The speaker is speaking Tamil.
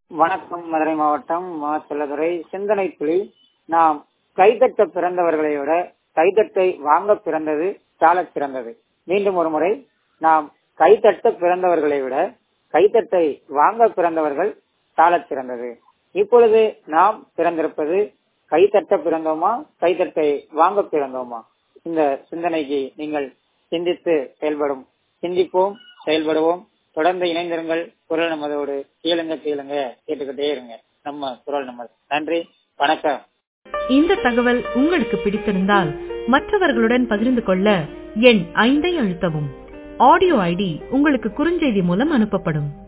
வணக்கம் மதுரை மாவட்டம் மா செல்லதுரை சிந்தனை புலி நாம் கைதட்ட பிறந்தவர்களை விட கைதட்டை வாங்க பிறந்தது சாலச் சிறந்தது மீண்டும் ஒரு முறை நாம் கைதட்ட பிறந்தவர்களை விட கைத்தட்டை வாங்க பிறந்தவர்கள் சாலச் சிறந்தது இப்பொழுது நாம் பிறந்திருப்பது கைத்தட்ட பிறந்தோமா கைத்தட்டை வாங்க பிறந்தோமா இந்த சிந்தனைக்கு நீங்கள் சிந்தித்து செயல்படும் சிந்திப்போம் செயல்படுவோம் தொடர்ந்து இணைந்திருங்கள் குரல் நமதோடு கேளுங்க கேளுங்க கேட்டுக்கிட்டே இருங்க நம்ம குரல் நமது நன்றி வணக்கம் இந்த தகவல் உங்களுக்கு பிடித்திருந்தால் மற்றவர்களுடன் பகிர்ந்து கொள்ள எண் ஐந்தை அழுத்தவும் ஆடியோ ஐடி உங்களுக்கு குறுஞ்செய்தி மூலம் அனுப்பப்படும்